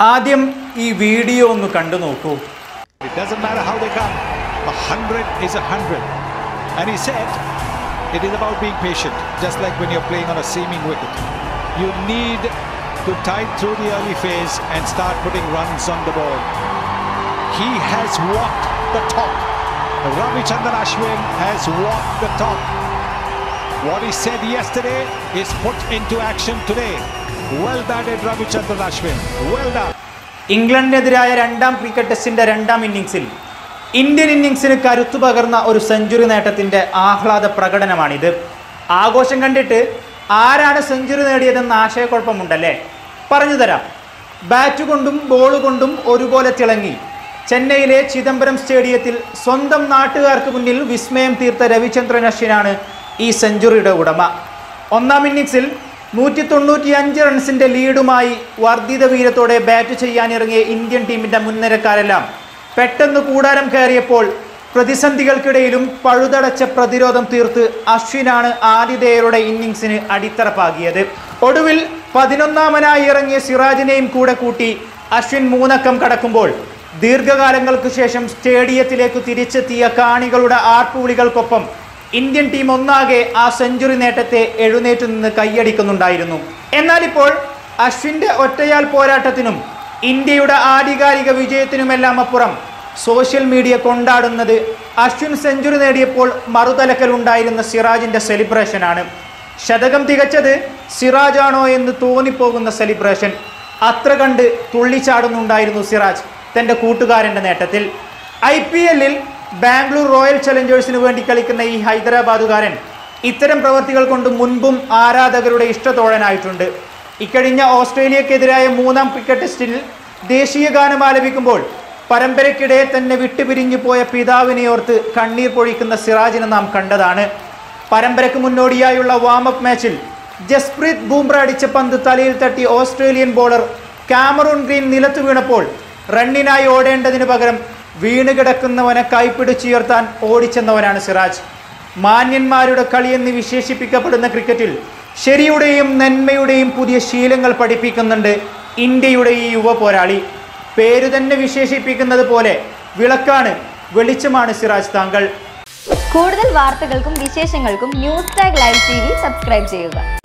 ആദ്യം ഈ വീഡിയോ ഒന്ന് കണ്ടു നോക്കൂ It doesn't matter how they come. A hundred is a hundred. And he said, it is about being patient, just like when you're playing on a seaming wicket. You need to tide through the early phase and start putting runs on the board. He has walked the talk. Ravichandran Ashwin has walked the talk. What he said yesterday is put into action today. Well batted, Ravichandran Ashwin. Well done. ഇംഗ്ലണ്ടിനെതിരായ രണ്ടാം cricket ടെസ്റ്റിന്റെ രണ്ടാം ഇന്നിംഗ്സിൽ Indian ഇന്നിംഗ്സിന് കരുത്തു പകർന്ന ഒരു century നേട്ടത്തിന്റെ ആഹ്ലാദ പ്രകടനമാണിത് ആഘോഷം കണ്ടിട്ട് ആരാണ് സെഞ്ചുറി നേടിയതെന്ന് ആശയക്കുഴപ്പമുണ്ടല്ലേ പറഞ്ഞു തരാം ബാറ്റ് കൊണ്ടും ബോൾ കൊണ്ടും ഒരുപോലെ തിളങ്ങി ചെന്നൈയിലെ ചിദംബരം സ്റ്റേഡിയത്തിൽ സ്വന്തം നാട്ടുകാർക്ക് മുന്നിൽ വിസ്മയം തീർത്ത രവിചന്ദ്രൻ അശ്വിനാണ് ഈ സെഞ്ചുറിയുടെ ഉടമ ഒന്നാം ഇന്നിംഗ്സിൽ നൂറ്റി തൊണ്ണൂറ്റി അഞ്ച് റൺസിന്റെ ലീഡുമായി വർദ്ധിത വീരത്തോടെ ബാറ്റ് ചെയ്യാനിറങ്ങിയ ഇന്ത്യൻ ടീമിന്റെ മുൻനിരക്കാരെല്ലാം പെട്ടെന്ന് കൂടാരം കയറിയപ്പോൾ പ്രതിസന്ധികൾക്കിടയിലും പഴുതടച്ച പ്രതിരോധം തീർത്ത് അശ്വിനാണ് ആതിഥേയരുടെ ഇന്നിംഗ്സിന് അടിത്തറ പാകിയത് ഒടുവിൽ പതിനൊന്നാമനായി ഇറങ്ങിയ സിറാജിനെയും കൂടെ കൂട്ടി അശ്വിൻ മൂന്നക്കം കടക്കുമ്പോൾ ദീർഘകാലങ്ങൾക്ക് ശേഷം സ്റ്റേഡിയത്തിലേക്ക് തിരിച്ചെത്തിയ കാണികളുടെ ആർപ്പുവിളികൾക്കൊപ്പം ഇന്ത്യൻ ടീം ഒന്നാകെ ആ സെഞ്ചുറി നേട്ടത്തെ എഴുന്നേറ്റ് നിന്ന് കൈയടിക്കുന്നുണ്ടായിരുന്നു എന്നാൽ ഇപ്പോൾ അശ്വിന്റെ ഒറ്റയാൽ പോരാട്ടത്തിനും ഇന്ത്യയുടെ ആധികാരിക വിജയത്തിനുമെല്ലാം അപ്പുറം സോഷ്യൽ മീഡിയ കൊണ്ടാടുന്നത് അശ്വിൻ സെഞ്ചുറി നേടിയപ്പോൾ മറുതലക്കലുണ്ടായിരുന്ന സിറാജിന്റെ സെലിബ്രേഷനാണ് ശതകം തികച്ചത് സിറാജാണോ എന്ന് തോന്നിപ്പോകുന്ന സെലിബ്രേഷൻ അത്ര കണ്ട് തുള്ളിച്ചാടുന്നുണ്ടായിരുന്നു സിറാജ് തന്റെ കൂട്ടുകാരന്റെ നേട്ടത്തിൽ ഐ പി എല്ലിൽ ബാംഗ്ലൂർ റോയൽ ചലഞ്ചേഴ്സിന് വേണ്ടി കളിക്കുന്ന ഈ ഹൈദരാബാദുകാരൻ ഇത്തരം പ്രവർത്തികൾ കൊണ്ട് മുൻപും ആരാധകരുടെ ഇഷ്ടത്തോഴനായിട്ടുണ്ട് ഇക്കഴിഞ്ഞ ഓസ്ട്രേലിയക്കെതിരായ മൂന്നാം ക്രിക്കറ്റ് ടെസ്റ്റിൽ ദേശീയ ഗാനം ആലപിക്കുമ്പോൾ പരമ്പരയ്ക്കിടെ തന്നെ വിട്ടുപിരിഞ്ഞു പോയ പിതാവിനെ ഓർത്ത് കണ്ണീർ പൊഴിക്കുന്ന സിറാജിനെ നാം കണ്ടതാണ് പരമ്പരയ്ക്ക് മുന്നോടിയായുള്ള വാമപ്പ് മാച്ചിൽ ജസ്പ്രീത് ബൂംറ അടിച്ച പന്ത് തലയിൽ തട്ടി ഓസ്ട്രേലിയൻ ബോളർ കാമറൂൺ ഗ്രീൻ നിലത്ത് വീണപ്പോൾ റണ്ണിനായി ഓടേണ്ടതിന് പകരം വീണ് കിടക്കുന്നവനെ കൈപ്പിടിച്ചുയർത്താൻ ഓടിച്ചെന്നവനാണ് സിറാജ് മാന്യന്മാരുടെ കളിയെന്ന് വിശേഷിപ്പിക്കപ്പെടുന്ന ക്രിക്കറ്റിൽ ശരിയുടെയും നന്മയുടെയും പുതിയ ശീലങ്ങൾ പഠിപ്പിക്കുന്നുണ്ട് ഇന്ത്യയുടെ ഈ യുവ പോരാളി പേര് തന്നെ വിശേഷിപ്പിക്കുന്നത് പോലെ വിളക്കാണ് വെളിച്ചമാണ് സിറാജ് താങ്കൾ കൂടുതൽ വാർത്തകൾക്കും വിശേഷങ്ങൾക്കും news tag live T V subscribe ചെയ്യുക